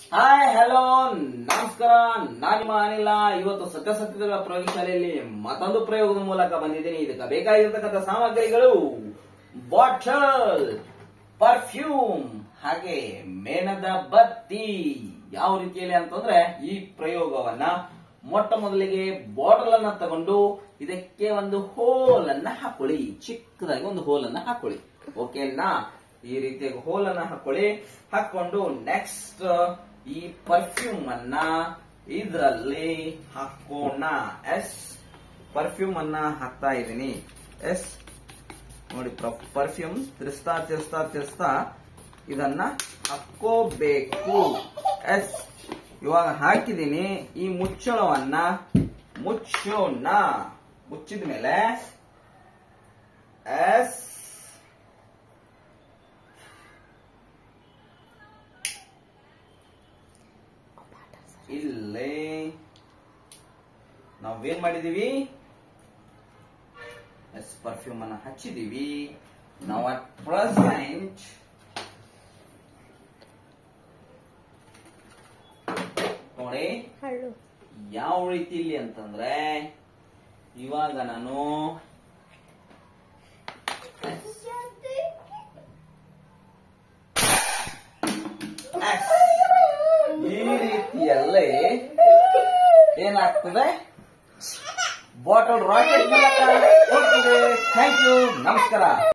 hi hello ನಮಸ್ಕಾರ ನಾನು ನಿಮ್ಮ ಅನಿಲ ಇವತ್ತು ಸತ್ಯಸತ್ಯಗಳ ಪ್ರಯೋಗಶಾಲೆಯಲ್ಲಿ ಮತ್ತೊಂದು ಪ್ರಯೋಗದ ಮೂಲಕ ಬಂದಿದ್ದೀನಿ ಇದಕ್ಕೆ ಬೇಕಾಗಿರ್ತಕ್ಕಂಥ ಸಾಮಗ್ರಿಗಳು ಬಾಟಲ್ ಪರ್ಫ್ಯೂಮ್ ಹಾಗೆ ಮೇಣದ ಬತ್ತಿ ಯಾವ ರೀತಿಯಲ್ಲಿ ಅಂತಂದ್ರೆ ಈ ಪ್ರಯೋಗವನ್ನ ಮೊಟ್ಟ ಮೊದಲಿಗೆ ಬಾಟಲ್ ಅನ್ನ ತಗೊಂಡು ಇದಕ್ಕೆ ಒಂದು ಹೋಲ್ ಅನ್ನ ಹಾಕೊಳ್ಳಿ ಚಿಕ್ಕದಾಗಿ ಒಂದು ಹೋಲ್ ಅನ್ನ ಹಾಕೊಳ್ಳಿ ಓಕೆನಾ ಈ ರೀತಿಯಾಗಿ ಹೋಲ್ ಅನ್ನ ಹಾಕೊಳ್ಳಿ ಹಾಕೊಂಡು ನೆಕ್ಸ್ಟ್ ಈ ಪರ್ಫ್ಯೂಮ್ ಅನ್ನ ಇದರಲ್ಲಿ ಹಾಕೋಣ ಎಸ್ ಪರ್ಫ್ಯೂಮ್ ಅನ್ನ ಹಾಕ್ತಾ ಇದ್ದೀನಿ ಎಸ್ ನೋಡಿ ಪರ್ಫ್ಯೂಮ್ ತಿರ್ಸ್ತಾ ತಿರ್ಸ್ತಾ ತಿರ್ಸ್ತಾ ಇದನ್ನ ಹಾಕೋಬೇಕು ಎಸ್ ಇವಾಗ ಹಾಕಿದೀನಿ ಈ ಮುಚ್ಚಳವನ್ನ ಮುಚ್ಚೋಣ ಮುಚ್ಚಿದ ಮೇಲೆ ಎಸ್ ಇಲ್ಲೇ ನಾವೇನ್ ಮಾಡಿದೀವಿ ಎಸ್ ಪರ್ಫ್ಯೂಮ್ ಅನ್ನ ಹಚ್ಚಿದೀವಿ ನಾವು ಅಟ್ ಪ್ರೆಸೆಂಟ್ ನೋಡಿ ಹಳ್ಳು ಯಾವ ರೀತಿ ಇಲ್ಲಿ ಅಂತಂದ್ರೆ ಇವಾಗ ನಾನು ಎಸ್, ಈ ರೀತಿಯಲ್ಲೇ ಏನಾಗ್ತದೆ ಬಾಟಲ್ ರಾಕೆಟ್ ಮೂಲಕ ಹೋಗ್ತದೆ ಥ್ಯಾಂಕ್ ಯು ನಮಸ್ಕಾರ